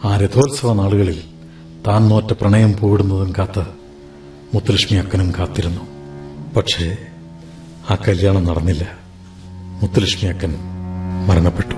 ആ രഥോത്സവ നാളുകളിൽ താൻ നോറ്റ പ്രണയം പൂവിടുന്നതും കാത്ത് മുത്തുലക്ഷ്മി അക്കനും കാത്തിരുന്നു പക്ഷേ ആ കല്യാണം നടന്നില്ല മുത്തുലക്ഷ്മി അക്കൻ മരണപ്പെട്ടു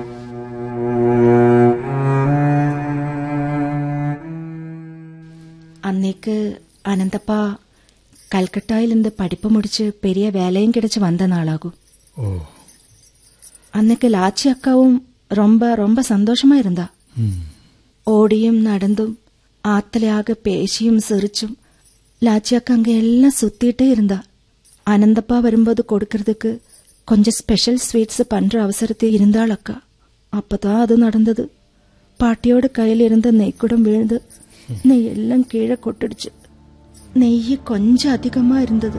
அன்னைக்கு அனந்தப்பா கல்கட்டாயிலிருந்து படிப்பு முடிச்சு பெரிய வேலையும் கிடைச்சு வந்த நாளாகும் ഓ அன்னைக்கு லாச்சி அக்காவும் ரொம்ப ரொம்ப சந்தோஷமா இருந்தா ஓடியும் நடந்தும் ஆத்தலையாக பேசியும் சிரிச்சும் லாச்சி அக்கா அங்க எல்லாம் சுத்திட்டே இருந்தா அனந்தப்பா வரும்போது கொடுக்கறதுக்கு கொஞ்சம் ஸ்பெஷல் ஸ்வீட்ஸ் பண்ற அவசரத்தில் இருந்தாள் அக்கா அப்பதான் அது நடந்தது பாட்டியோட கையில இருந்த நெய்க்குடம் விழுந்து நெய் எல்லாம் கீழே கொட்டிடுச்சு நெய் கொஞ்சம் அதிகமா இருந்தது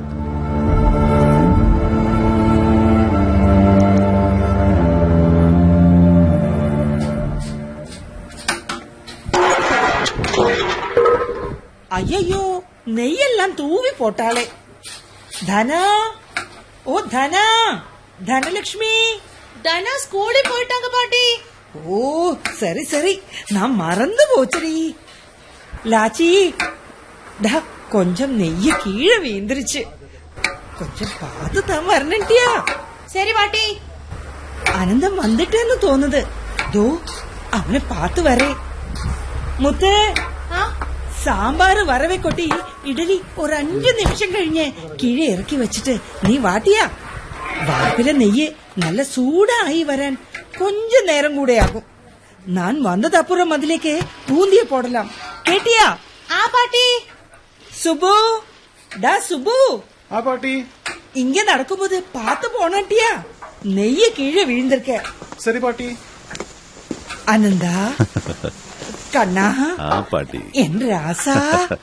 ஐயையோ நெய்யெல்லாம் தூவி போட்டாளே தனா ஓ தனா தனலட்சுமி தனா ஸ்கூலுக்கு போயிட்டாங்க பாட்டி ஓ சரி சரி நான் மறந்து போச்சுடி லாச்சி டா கொஞ்சம் நெய்ய கீழே வீந்துருச்சு கொஞ்சம் பார்த்து தான் வரணுட்டியா சரி பாட்டி അനന്തം വന്നിട്ടെന്ന് തോന്നുന്നത് ദോ അവനെ പാത്ത് വരേ മുത്ത് ആ സാമ്പാറ് വറവെ കൊട്ടി ഇഡലി ഒരു അഞ്ചു നിമിഷം കഴിഞ്ഞ് കീഴെ ഇറക്കി വെച്ചിട്ട് നീ വാട്ടിയാ വാർപ്പിലെ നെയ്യ് നല്ല സൂടായി വരാൻ കൊഞ്ച നേരം കൂടെ ആകും ഞാൻ വന്നതപ്പുറം അതിലേക്ക് പൂന്തിയ പോടലാം കേട്ടിയാ ആ பாட்டி സുബു ഡാ സുബു ആ പാട്ടി ഇങ്ങ നടക്കുമ്പോൾ പാത്ത് പോണട്ടിയാ നെയ്യ് കീഴെ വീഴ്ന്നിരിക്ക സരി പാട്ടി അനന്താ കണ്ണാ ആ പാട്ടി എൻ രാസാ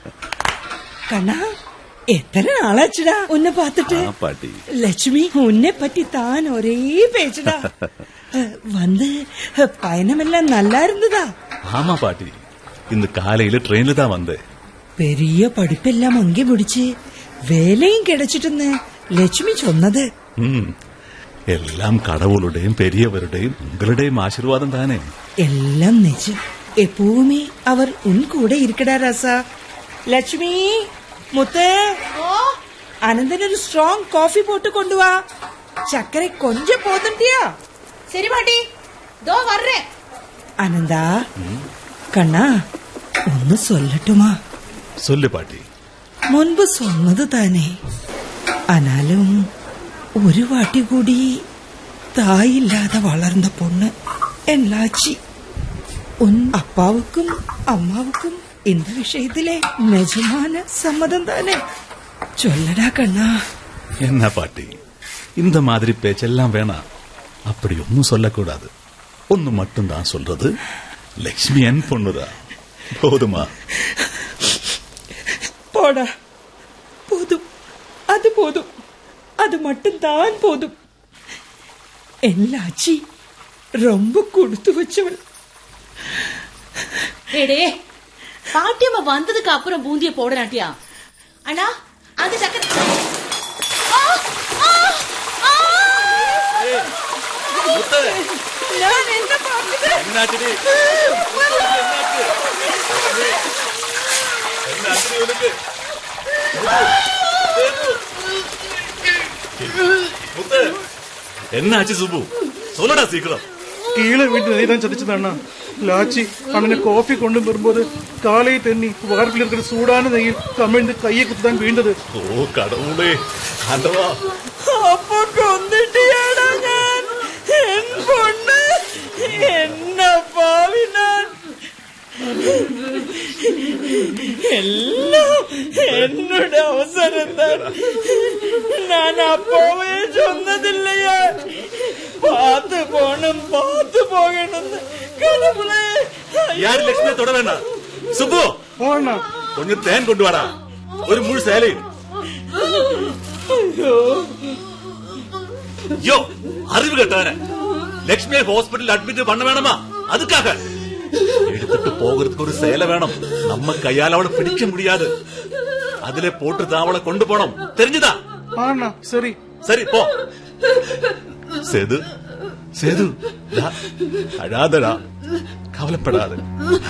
കണ്ണാ എത്ര നാളാச்சுடா ഉന്നെ പാത്തിട്ട് ആ പാട്ടി ലക്ഷ്മി ഉന്നെ പറ്റി താൻ ഒരേ പേച്ചടാ വന്ന് பயணமெல்லாம் நல்லா இருந்ததா ஆமா பாட்டி இந்த காலையில ட்ரெயின்ல தான் வந்தேன் பெரிய படிப்பெல்லாம் அங்கே முடிச்சு வேலையும் கிடைச்சிட்டுன்னு லட்சுமி சொன்னது ம் എല്ലാം കടവുളുടെയും പെരിയവരുടെയും ഉങ്ങളുടെയും ആശീർവാദം താനേ എല്ലാം നിജം എപ്പോവുമേ അവർ ഉൻ കൂടെ ഇരിക്കടാ രാസ ലക്ഷ്മി മുത്ത് അനന്തനൊരു സ്ട്രോങ് കോഫി പോട്ട് കൊണ്ടുവാ ചക്കര കൊഞ്ചം പോതണ്ടിയാ சரி பாட்டி தோ வர்றேன் അനന്താ കണ്ണാ ഒന്ന് സൊല്ലട്ടുമാ சொல்லு பாட்டி മുൻപ് സ്വന്നത് താനേ അനാലും ഒരു വാട്ടി കൂടി തായില്ലാതെ വളർന്ന പൊണ്ണ് എല്ലാച്ചി ഉൻ അപ്പാവുക്കും അമ്മാവുക്കും இந்த விஷயத்திலே நிஜமான சம்மதம் தானே சொல்லடா கண்ணா என்ன பாட்டி இந்த மாதிரி பேச்செல்லாம் வேணாம் அப்படி ஒன்னும் சொல்லக்கூடாது ஒன்னு மட்டும் தான் சொல்றது லக்ஷ்மி என் பொண்ணுதான் போதுமா போடா போதும் அது போதும் அது மட்டும்தான் போதும் எல்லாச்சி ரொம்ப கொடுத்து வச்சவள் ஏடே பாட்டியம்மா வந்ததுக்கு அப்புறம் பூந்திய போடலாட்டியா அண்ணா அந்த சக்கரை ஆ, ஆ, ஆ! ഞാൻ എന്താ പറഞ്ഞത് என்னாச்சு சுபு சொல்லடா சீக்கிரம் കീഴെ വീട്ടിൽ നെയ്താൻ ചതിച്ചതാണ് ലാച്ചി അണ്ണനെ കോഫി കൊണ്ടു വരുമ്പോൾ കാലയിൽ തെന്നി വാർപ്പിലിരിക്കുന്ന സൂടാന നെയ്യിൽ കമിഴ്ന്ന് കയ്യെ കുത്താൻ വീണ്ടത് ഓ കടവുളേ ആണ്ടവാ അപ്പൊ കൊന്നിട്ടിയാടാ ഞാൻ എൻ പൊണ്ണ് എന്ന പാവി ഞാൻ എല്ലാം എന്നോട് അവസരം താൻ ഞാൻ അപ്പോവേ ചൊന്നതില്ലയാ പാത്ത് പോണം പാത്ത് പോകണമെന്ന് കടവുളെ யாரு லட்சுமியை தொட வேண்டாம் சுப்பு ഓ അണ്ണ கொஞ்சம் தேன் கொண்டு வாடா ஒரு முழு சேலையும் யோ அறிவு கட்டவன லட்சுமியை ஹாஸ்பிட்டல் அட்மிட் பண்ண வேணுமா அதுக்காக எடுத்துட்டு போகிறதுக்கு ஒரு சேலை வேணும் நம்ம கையால அவளை பிடிக்க முடியாது அதுல போட்டு தான் அவளை கொண்டு போனோம் தெரிஞ்சுதா ആ അണ്ണ സരി சரி போ சேது சேது டா, அழாதடா கவலைப்படாத